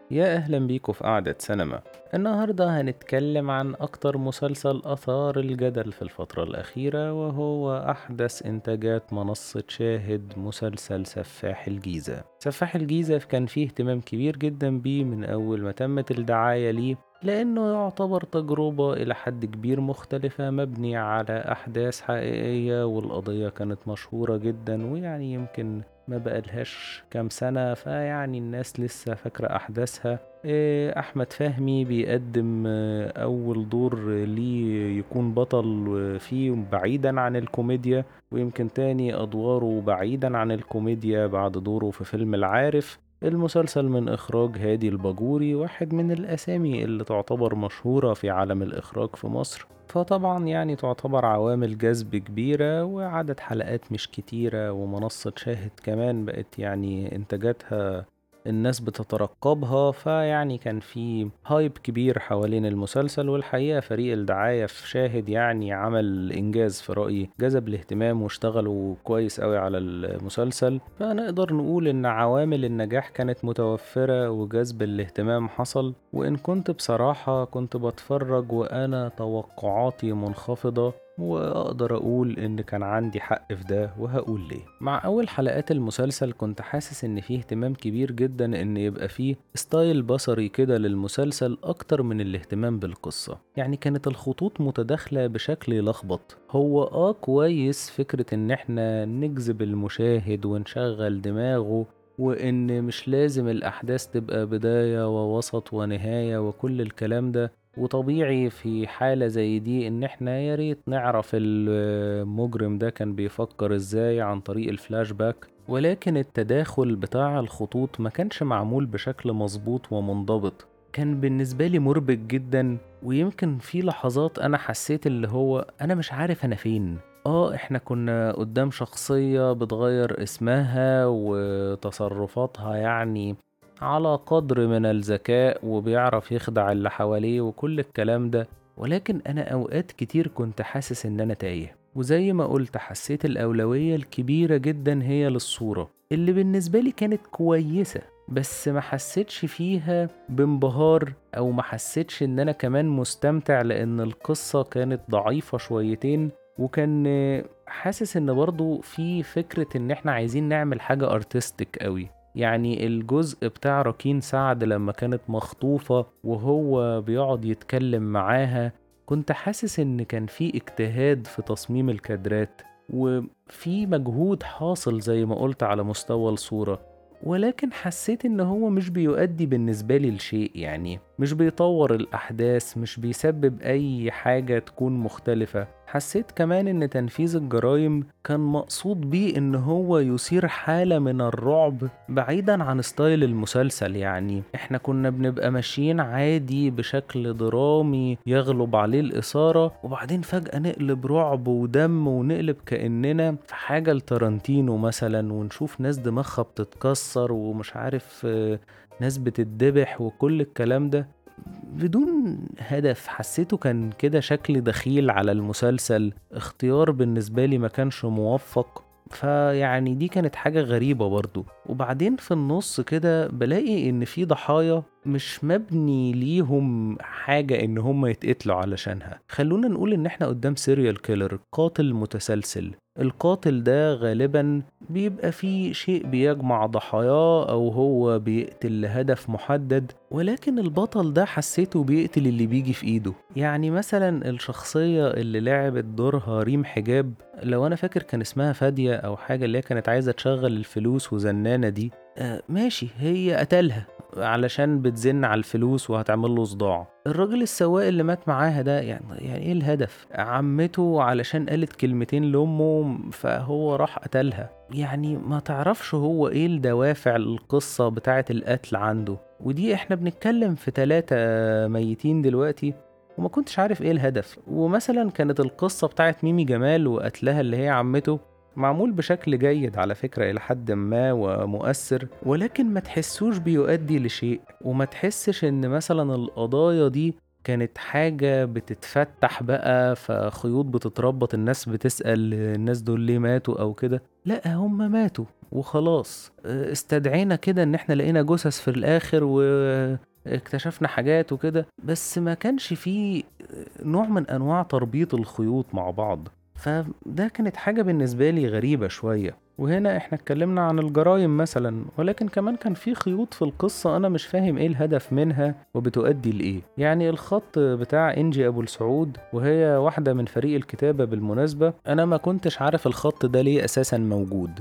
يا أهلا بيكم في قعدة سينما النهاردة هنتكلم عن أكتر مسلسل أثار الجدل في الفترة الأخيرة وهو أحدث إنتاجات منصة شاهد مسلسل سفاح الجيزة سفاح الجيزة كان فيه اهتمام كبير جدا بيه من أول ما تمت الدعاية ليه لأنه يعتبر تجربة إلى حد كبير مختلفة مبنية على أحداث حقيقية والقضية كانت مشهورة جدا ويعني يمكن ما بقالهاش كام سنة فيعني الناس لسه فاكرة أحداثها إيه، أحمد فهمي بيقدم آه، أول دور ليه يكون بطل فيه بعيدا عن الكوميديا ويمكن تاني أدواره بعيدا عن الكوميديا بعد دوره في فيلم العارف المسلسل من إخراج هادي الباجوري واحد من الأسامي اللي تعتبر مشهورة في عالم الإخراج في مصر فطبعا يعني تعتبر عوامل جذب كبيرة وعدد حلقات مش كتيرة ومنصة شاهد كمان بقت يعني إنتاجاتها الناس بتترقبها فيعني كان في هايب كبير حوالين المسلسل والحقيقة فريق الدعاية في شاهد يعني عمل إنجاز في رأيي جذب الاهتمام واشتغلوا كويس قوي على المسلسل فنقدر نقول إن عوامل النجاح كانت متوفرة وجذب الاهتمام حصل وإن كنت بصراحة كنت بتفرج وأنا توقعاتي منخفضة واقدر اقول ان كان عندي حق في ده وهقول ليه مع اول حلقات المسلسل كنت حاسس ان فيه اهتمام كبير جدا ان يبقى فيه ستايل بصري كده للمسلسل اكتر من الاهتمام بالقصة يعني كانت الخطوط متداخلة بشكل يلخبط هو اه كويس فكرة ان احنا نجذب المشاهد ونشغل دماغه وان مش لازم الاحداث تبقى بداية ووسط ونهاية وكل الكلام ده وطبيعي في حالة زي دي ان احنا يا ريت نعرف المجرم ده كان بيفكر ازاي عن طريق الفلاش باك ولكن التداخل بتاع الخطوط ما كانش معمول بشكل مظبوط ومنضبط كان بالنسبة لي مربك جدا ويمكن في لحظات انا حسيت اللي هو انا مش عارف انا فين اه احنا كنا قدام شخصية بتغير اسمها وتصرفاتها يعني على قدر من الذكاء وبيعرف يخدع اللي حواليه وكل الكلام ده ولكن أنا أوقات كتير كنت حاسس إن أنا تايه وزي ما قلت حسيت الأولوية الكبيرة جدا هي للصورة اللي بالنسبة لي كانت كويسة بس ما حسيتش فيها بانبهار او ما حسيتش ان انا كمان مستمتع لان القصة كانت ضعيفة شويتين وكان حاسس ان برضو في فكرة ان احنا عايزين نعمل حاجة ارتستيك قوي يعني الجزء بتاع راكين سعد لما كانت مخطوفة وهو بيقعد يتكلم معاها كنت حاسس ان كان في اجتهاد في تصميم الكادرات وفي مجهود حاصل زي ما قلت على مستوى الصورة ولكن حسيت ان هو مش بيؤدي بالنسبة لي لشيء يعني مش بيطور الاحداث مش بيسبب اي حاجة تكون مختلفة حسيت كمان ان تنفيذ الجرائم كان مقصود بيه ان هو يثير حالة من الرعب بعيدا عن ستايل المسلسل يعني احنا كنا بنبقى ماشيين عادي بشكل درامي يغلب عليه الإثارة وبعدين فجأة نقلب رعب ودم ونقلب كأننا في حاجة لتارانتينو مثلا ونشوف ناس دماغها بتتكسر ومش عارف آه، ناس بتتذبح وكل الكلام ده بدون هدف حسيته كان كده شكل دخيل على المسلسل اختيار بالنسبة لي ما كانش موفق فيعني دي كانت حاجة غريبة برضو وبعدين في النص كده بلاقي ان في ضحايا مش مبني ليهم حاجة ان هم يتقتلوا علشانها خلونا نقول ان احنا قدام سيريال كيلر قاتل متسلسل القاتل ده غالبا بيبقى فيه شيء بيجمع ضحاياه او هو بيقتل لهدف محدد ولكن البطل ده حسيته بيقتل اللي بيجي في ايده يعني مثلا الشخصية اللي لعبت دورها ريم حجاب لو انا فاكر كان اسمها فادية او حاجة اللي هي كانت عايزة تشغل الفلوس وزنانة دي آه ماشي هي قتلها علشان بتزن على الفلوس وهتعمل له صداع الراجل السواق اللي مات معاها ده يعني يعني ايه الهدف عمته علشان قالت كلمتين لامه فهو راح قتلها يعني ما تعرفش هو ايه الدوافع القصة بتاعة القتل عنده ودي احنا بنتكلم في ثلاثة ميتين دلوقتي وما كنتش عارف ايه الهدف ومثلا كانت القصة بتاعت ميمي جمال وقتلها اللي هي عمته معمول بشكل جيد على فكرة إلى حد ما ومؤثر ولكن ما تحسوش بيؤدي لشيء وما تحسش إن مثلا القضايا دي كانت حاجة بتتفتح بقى فخيوط بتتربط الناس بتسأل الناس دول ليه ماتوا أو كده لا هم ماتوا وخلاص استدعينا كده ان احنا لقينا جثث في الاخر واكتشفنا حاجات وكده بس ما كانش فيه نوع من انواع تربيط الخيوط مع بعض فده كانت حاجة بالنسبة لي غريبة شوية وهنا احنا اتكلمنا عن الجرايم مثلا ولكن كمان كان في خيوط في القصة انا مش فاهم ايه الهدف منها وبتؤدي لايه يعني الخط بتاع انجي ابو السعود وهي واحدة من فريق الكتابة بالمناسبة انا ما كنتش عارف الخط ده ليه اساسا موجود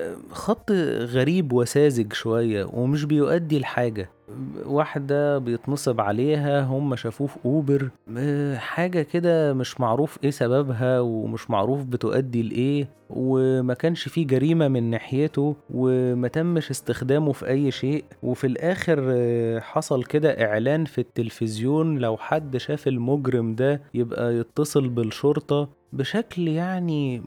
خط غريب وساذج شوية ومش بيؤدي لحاجة واحدة بيتنصب عليها هم شافوه في أوبر حاجة كده مش معروف ايه سببها ومش معروف بتؤدي لإيه وما كانش فيه جريمة من ناحيته وما تمش استخدامه في أي شيء وفي الآخر حصل كده إعلان في التلفزيون لو حد شاف المجرم ده يبقى يتصل بالشرطة بشكل يعني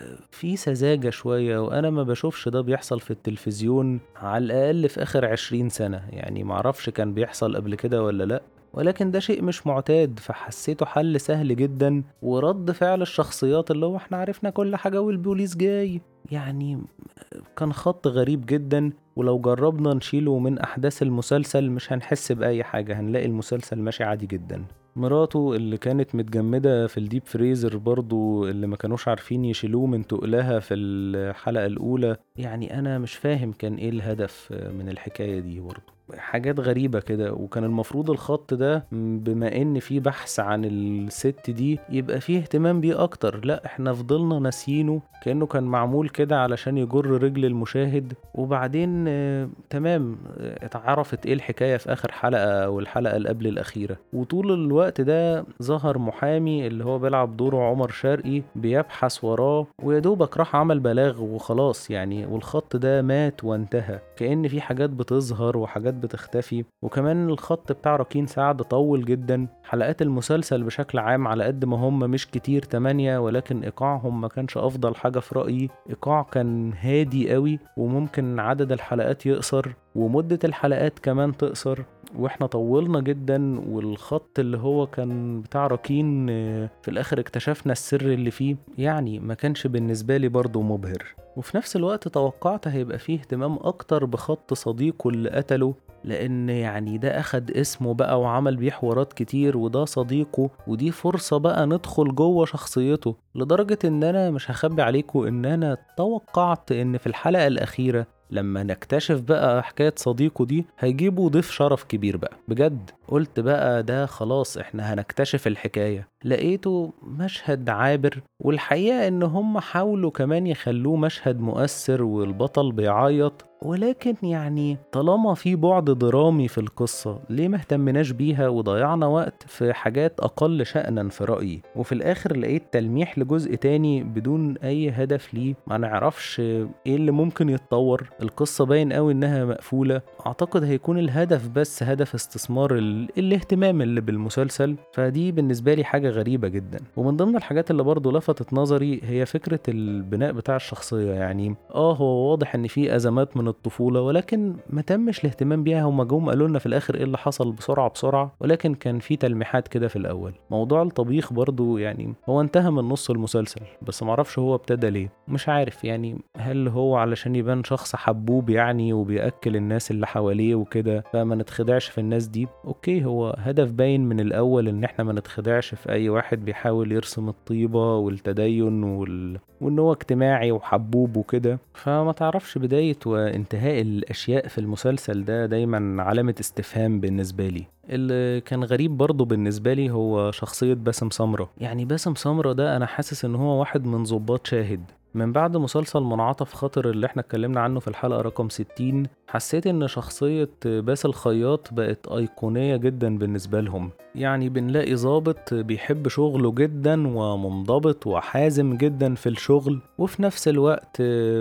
في سذاجة شوية وأنا ما بشوفش ده بيحصل في التلفزيون على الأقل في آخر عشرين سنة يعني معرفش كان بيحصل قبل كده ولا لأ ولكن ده شيء مش معتاد فحسيته حل سهل جدا ورد فعل الشخصيات اللي هو احنا عرفنا كل حاجة والبوليس جاي يعني كان خط غريب جدا ولو جربنا نشيله من أحداث المسلسل مش هنحس بأي حاجة هنلاقي المسلسل ماشي عادي جدا مراته اللي كانت متجمدة في الديب فريزر برضو اللي ما كانوش عارفين يشيلوه من تقلها في الحلقة الأولى يعني أنا مش فاهم كان إيه الهدف من الحكاية دي برضو حاجات غريبة كده وكان المفروض الخط ده بما ان في بحث عن الست دي يبقى فيه اهتمام بيه اكتر لا احنا فضلنا ناسيينه كأنه كان معمول كده علشان يجر رجل المشاهد وبعدين آه تمام اتعرفت ايه الحكاية في اخر حلقة او الحلقة اللي قبل الاخيرة وطول الوقت ده ظهر محامي اللي هو بيلعب دوره عمر شرقي بيبحث وراه ويدوبك راح عمل بلاغ وخلاص يعني والخط ده مات وانتهى كأن في حاجات بتظهر وحاجات بتختفي وكمان الخط بتاع راكين سعد طول جدا حلقات المسلسل بشكل عام على قد ما هم مش كتير تمانية ولكن ايقاعهم ما كانش افضل حاجة في رأيي ايقاع كان هادي قوي وممكن عدد الحلقات يقصر ومدة الحلقات كمان تقصر واحنا طولنا جدا والخط اللي هو كان بتاع راكين في الاخر اكتشفنا السر اللي فيه يعني ما كانش بالنسبة لي برضه مبهر وفي نفس الوقت توقعت هيبقى فيه اهتمام اكتر بخط صديقه اللي قتله لان يعني ده اخد اسمه بقى وعمل بيه حوارات كتير وده صديقه ودي فرصة بقى ندخل جوه شخصيته لدرجة ان انا مش هخبي عليكم ان انا توقعت ان في الحلقة الاخيرة لما نكتشف بقى حكاية صديقه دي هيجيبوا ضيف شرف كبير بقى بجد قلت بقى ده خلاص احنا هنكتشف الحكاية لقيته مشهد عابر والحقيقة ان هم حاولوا كمان يخلوه مشهد مؤثر والبطل بيعيط ولكن يعني طالما في بعد درامي في القصة ليه ما اهتمناش بيها وضيعنا وقت في حاجات أقل شأنا في رأيي وفي الآخر لقيت تلميح لجزء تاني بدون أي هدف ليه ما نعرفش إيه اللي ممكن يتطور القصة باين قوي إنها مقفولة أعتقد هيكون الهدف بس هدف استثمار ال... الاهتمام اللي بالمسلسل فدي بالنسبة لي حاجة غريبة جدا ومن ضمن الحاجات اللي برضو لفتت نظري هي فكرة البناء بتاع الشخصية يعني اه هو واضح ان في ازمات من الطفولة ولكن ما تمش الاهتمام بيها هما جم قالوا لنا في الاخر ايه اللي حصل بسرعة بسرعة ولكن كان في تلميحات كده في الاول موضوع الطبيخ برضو يعني هو انتهى من نص المسلسل بس معرفش هو ابتدى ليه مش عارف يعني هل هو علشان يبان شخص حبوب يعني وبيأكل الناس اللي حواليه وكده فما نتخدعش في الناس دي اوكي هو هدف باين من الاول ان احنا ما نتخدعش في اي واحد بيحاول يرسم الطيبة والتدين وال... وان هو اجتماعي وحبوب وكده فما تعرفش بداية وانتهاء الاشياء في المسلسل ده دايما علامة استفهام بالنسبة لي اللي كان غريب برضه بالنسبة لي هو شخصية باسم سمرة يعني باسم سمرة ده أنا حاسس إن هو واحد من ضباط شاهد من بعد مسلسل منعطف خاطر اللي احنا اتكلمنا عنه في الحلقة رقم 60 حسيت ان شخصية باس الخياط بقت ايقونية جدا بالنسبة لهم يعني بنلاقي ظابط بيحب شغله جدا ومنضبط وحازم جدا في الشغل وفي نفس الوقت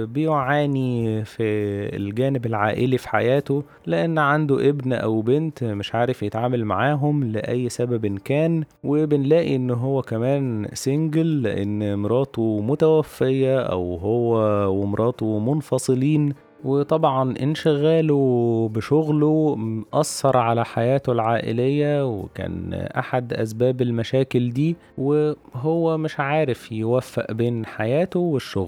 بيعاني في الجانب العائلي في حياته لان عنده ابن او بنت مش عارف يتعامل معاهم لأي سبب كان وبنلاقي ان هو كمان سنجل لان مراته متوفية او هو ومراته منفصلين وطبعا انشغاله بشغله أثر على حياته العائلية وكان أحد أسباب المشاكل دي وهو مش عارف يوفق بين حياته والشغل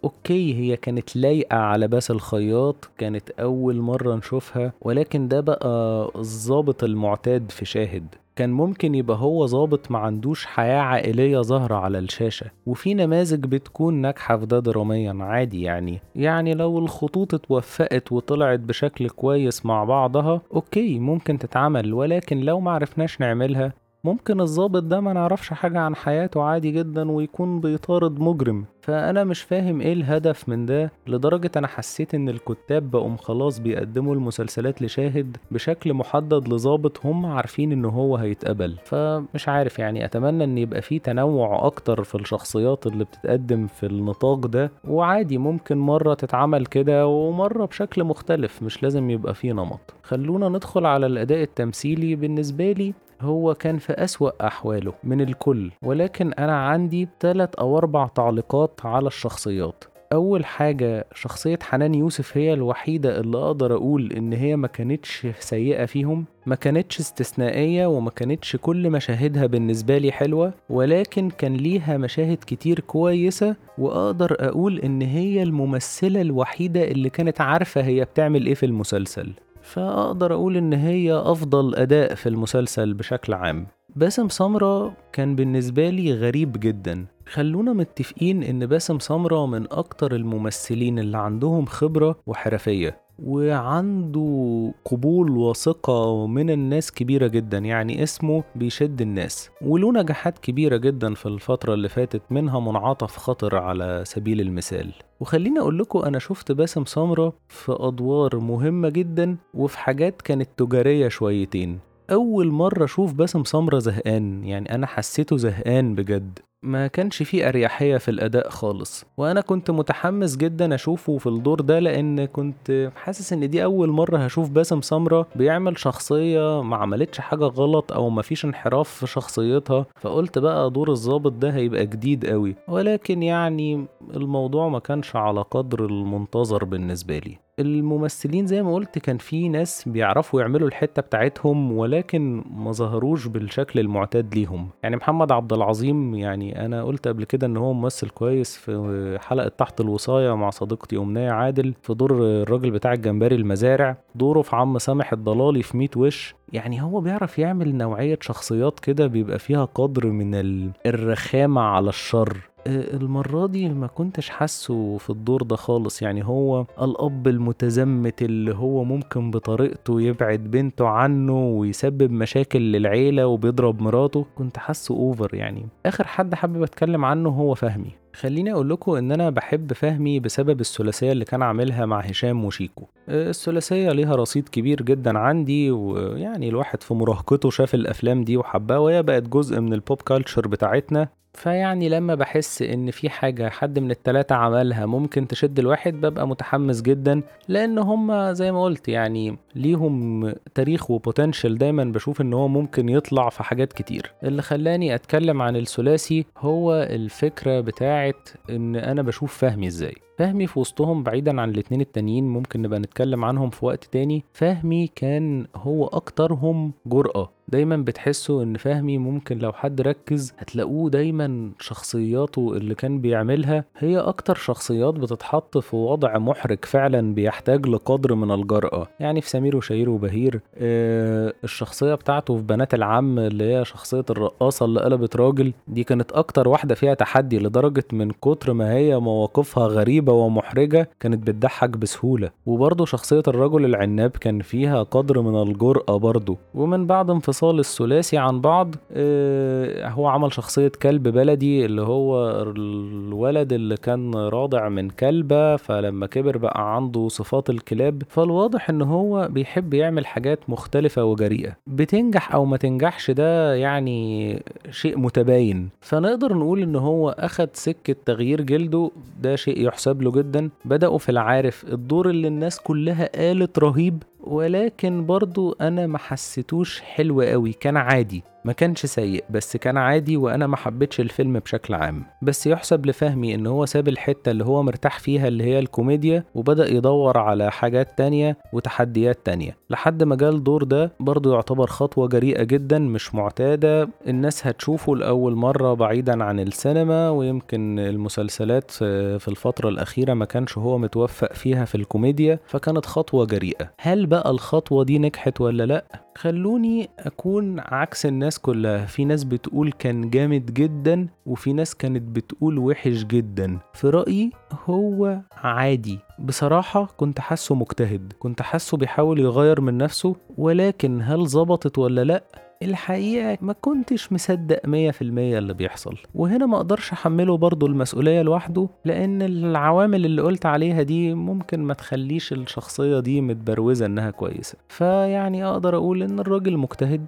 اوكي هي كانت لايقة على باس الخياط كانت اول مرة نشوفها ولكن ده بقى الظابط المعتاد في شاهد كان ممكن يبقى هو ظابط ما عندوش حياة عائلية ظاهرة على الشاشة وفي نماذج بتكون ناجحة في ده دراميا عادي يعني يعني لو الخطوط اتوفقت وطلعت بشكل كويس مع بعضها اوكي ممكن تتعمل ولكن لو معرفناش نعملها ممكن الظابط ده ما نعرفش حاجة عن حياته عادي جدا ويكون بيطارد مجرم فأنا مش فاهم إيه الهدف من ده لدرجة أنا حسيت إن الكتاب بقوا خلاص بيقدموا المسلسلات لشاهد بشكل محدد لظابط هم عارفين إن هو هيتقبل فمش عارف يعني أتمنى إن يبقى فيه تنوع أكتر في الشخصيات اللي بتتقدم في النطاق ده وعادي ممكن مرة تتعمل كده ومرة بشكل مختلف مش لازم يبقى فيه نمط خلونا ندخل على الأداء التمثيلي بالنسبة لي هو كان في أسوأ أحواله من الكل ولكن أنا عندي تلات أو أربع تعليقات على الشخصيات أول حاجة شخصية حنان يوسف هي الوحيدة اللي أقدر أقول إن هي ما كانتش سيئة فيهم ما كانتش استثنائية وما كانتش كل مشاهدها بالنسبة لي حلوة ولكن كان ليها مشاهد كتير كويسة وأقدر أقول إن هي الممثلة الوحيدة اللي كانت عارفة هي بتعمل إيه في المسلسل فأقدر أقول إن هي أفضل أداء في المسلسل بشكل عام باسم سمرة كان بالنسبة لي غريب جدا خلونا متفقين إن باسم سمرة من أكتر الممثلين اللي عندهم خبرة وحرفية وعنده قبول وثقة من الناس كبيرة جدا يعني اسمه بيشد الناس وله نجاحات كبيرة جدا في الفترة اللي فاتت منها منعطف خطر على سبيل المثال وخليني أقول لكم أنا شفت باسم سمرة في أدوار مهمة جدا وفي حاجات كانت تجارية شويتين أول مرة أشوف باسم سمرة زهقان يعني أنا حسيته زهقان بجد ما كانش فيه أريحية في الأداء خالص وأنا كنت متحمس جدا أشوفه في الدور ده لأن كنت حاسس إن دي أول مرة هشوف باسم سمرة بيعمل شخصية ما عملتش حاجة غلط أو ما فيش انحراف في شخصيتها فقلت بقى دور الظابط ده هيبقى جديد قوي ولكن يعني الموضوع ما كانش على قدر المنتظر بالنسبة لي الممثلين زي ما قلت كان في ناس بيعرفوا يعملوا الحته بتاعتهم ولكن ما ظهروش بالشكل المعتاد ليهم يعني محمد عبد العظيم يعني انا قلت قبل كده ان هو ممثل كويس في حلقه تحت الوصايه مع صديقتي امنيه عادل في دور الراجل بتاع الجمبري المزارع دوره في عم سامح الضلالي في ميت وش يعني هو بيعرف يعمل نوعيه شخصيات كده بيبقى فيها قدر من الرخامه على الشر المرة دي ما كنتش حاسه في الدور ده خالص يعني هو الأب المتزمت اللي هو ممكن بطريقته يبعد بنته عنه ويسبب مشاكل للعيلة وبيضرب مراته كنت حاسه أوفر يعني آخر حد حابب أتكلم عنه هو فهمي خليني اقول لكم ان انا بحب فهمي بسبب الثلاثيه اللي كان عاملها مع هشام وشيكو الثلاثيه ليها رصيد كبير جدا عندي ويعني الواحد في مراهقته شاف الافلام دي وحبها وهي بقت جزء من البوب كالتشر بتاعتنا فيعني لما بحس ان في حاجة حد من التلاتة عملها ممكن تشد الواحد ببقى متحمس جدا لان هما زي ما قلت يعني ليهم تاريخ وبوتنشال دايما بشوف ان هو ممكن يطلع في حاجات كتير اللي خلاني اتكلم عن الثلاثي هو الفكرة بتاعت ان انا بشوف فهمي ازاي فهمي في وسطهم بعيدا عن الاتنين التانيين ممكن نبقى نتكلم عنهم في وقت تاني فهمي كان هو اكترهم جرأة دايما بتحسوا ان فهمي ممكن لو حد ركز هتلاقوه دايما شخصياته اللي كان بيعملها هي اكتر شخصيات بتتحط في وضع محرج فعلا بيحتاج لقدر من الجرأة يعني في سمير وشهير وبهير آه الشخصية بتاعته في بنات العم اللي هي شخصية الرقاصة اللي قلبت راجل دي كانت اكتر واحدة فيها تحدي لدرجة من كتر ما هي مواقفها غريبة ومحرجة كانت بتضحك بسهولة وبرضه شخصية الرجل العناب كان فيها قدر من الجرأة برضه ومن بعد انفصال الثلاثي عن بعض آه هو عمل شخصية كلب بلدي اللي هو الولد اللي كان راضع من كلبة فلما كبر بقى عنده صفات الكلاب فالواضح ان هو بيحب يعمل حاجات مختلفة وجريئة بتنجح او ما تنجحش ده يعني شيء متباين فنقدر نقول ان هو اخد سكة تغيير جلده ده شيء يحسب له جدا بدأوا في العارف الدور اللي الناس كلها قالت رهيب ولكن برضو انا ما حسيتوش حلو قوي كان عادي ما كانش سيء بس كان عادي وانا ما حبيتش الفيلم بشكل عام بس يحسب لفهمي ان هو ساب الحتة اللي هو مرتاح فيها اللي هي الكوميديا وبدأ يدور على حاجات تانية وتحديات تانية لحد ما جال الدور ده برضه يعتبر خطوة جريئة جدا مش معتادة الناس هتشوفه لأول مرة بعيدا عن السينما ويمكن المسلسلات في الفترة الأخيرة ما كانش هو متوفق فيها في الكوميديا فكانت خطوة جريئة هل بقى الخطوة دي نجحت ولا لأ؟ خلوني أكون عكس الناس كلها في ناس بتقول كان جامد جدا وفي ناس كانت بتقول وحش جدا في رأيي هو عادي بصراحة كنت حاسه مجتهد كنت حاسه بيحاول يغير من نفسه ولكن هل ظبطت ولا لأ الحقيقة ما كنتش مصدق مية في المية اللي بيحصل وهنا ما اقدرش احمله برضو المسؤولية لوحده لان العوامل اللي قلت عليها دي ممكن ما تخليش الشخصية دي متبروزة انها كويسة فيعني اقدر اقول ان الراجل مجتهد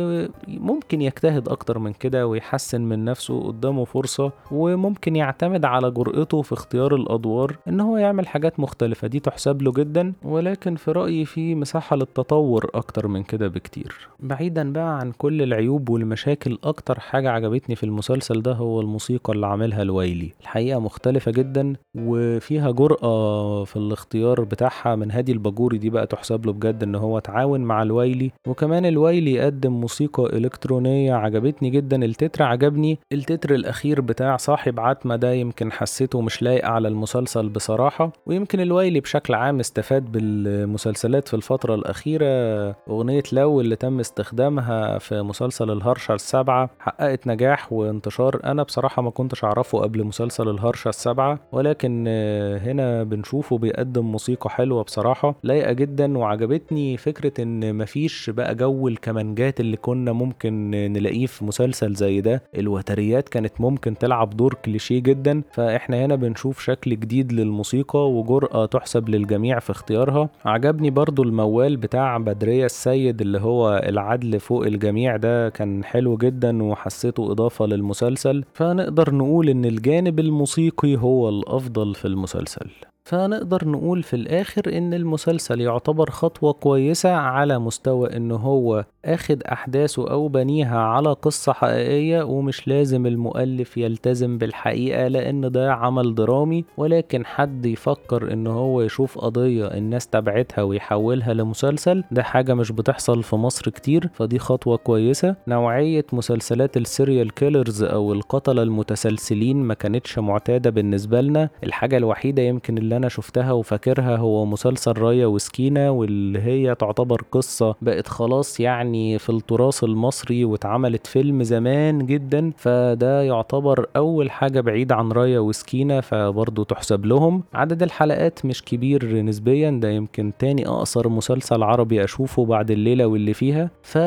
وممكن يجتهد اكتر من كده ويحسن من نفسه قدامه فرصة وممكن يعتمد على جرأته في اختيار الادوار ان هو يعمل حاجات مختلفة دي تحسب له جدا ولكن في رأيي في مساحة للتطور اكتر من كده بكتير بعيدا بقى عن كل العيوب والمشاكل اكتر حاجة عجبتني في المسلسل ده هو الموسيقى اللي عاملها الويلي الحقيقة مختلفة جدا وفيها جرأة في الاختيار بتاعها من هادي الباجوري دي بقى تحسب له بجد ان هو تعاون مع الويلي وكمان الويلي قدم موسيقى الكترونية عجبتني جدا التتر عجبني التتر الاخير بتاع صاحب عتمة ده يمكن حسيته مش لايق على المسلسل بصراحة ويمكن الويلي بشكل عام استفاد بالمسلسلات في الفترة الأخيرة أغنية لو اللي تم استخدامها في مسلسل الهرشة السبعة حققت نجاح وانتشار أنا بصراحة ما كنتش أعرفه قبل مسلسل الهرشة السبعة ولكن هنا بنشوفه بيقدم موسيقى حلوة بصراحة لايقة جدا وعجبتني فكرة إن مفيش بقى جو الكمانجات اللي كنا ممكن نلاقيه في مسلسل زي ده الوتريات كانت ممكن تلعب دور كليشيه جدا فإحنا هنا بنشوف شكل جديد للموسيقى وجرأة تحسب للجميع في اختيارها عجبني برضو الموال بتاع بدرية السيد اللي هو العدل فوق الجميع ده كان حلو جدا وحسيته إضافة للمسلسل فنقدر نقول إن الجانب الموسيقي هو الأفضل في المسلسل فنقدر نقول في الآخر إن المسلسل يعتبر خطوة كويسة على مستوى إن هو أخد أحداثه أو بنيها على قصة حقيقية ومش لازم المؤلف يلتزم بالحقيقة لأن ده عمل درامي ولكن حد يفكر إن هو يشوف قضية الناس تبعتها ويحولها لمسلسل ده حاجة مش بتحصل في مصر كتير فدي خطوة كويسة نوعية مسلسلات السيريال كيلرز أو القتلة المتسلسلين ما كانتش معتادة بالنسبة لنا الحاجة الوحيدة يمكن اللي أنا شفتها وفاكرها هو مسلسل رايا وسكينة واللي هي تعتبر قصة بقت خلاص يعني في التراث المصري واتعملت فيلم زمان جدا فده يعتبر أول حاجة بعيد عن رايا وسكينة فبرضه تحسب لهم عدد الحلقات مش كبير نسبيا ده يمكن تاني أقصر مسلسل عربي أشوفه بعد الليلة واللي فيها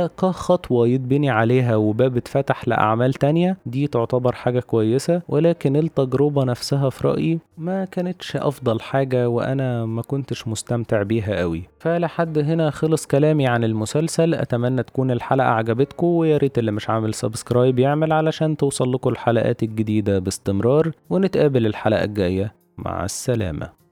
فكخطوة يتبني عليها وباب اتفتح لأعمال تانية دي تعتبر حاجة كويسة ولكن التجربة نفسها في رأيي ما كانتش أفضل حاجة وأنا ما كنتش مستمتع بيها قوي فلحد هنا خلص كلامي عن المسلسل أتمنى تكون الحلقة عجبتكم ويا ريت اللي مش عامل سبسكرايب يعمل علشان توصل لكم الحلقات الجديدة باستمرار ونتقابل الحلقة الجاية مع السلامة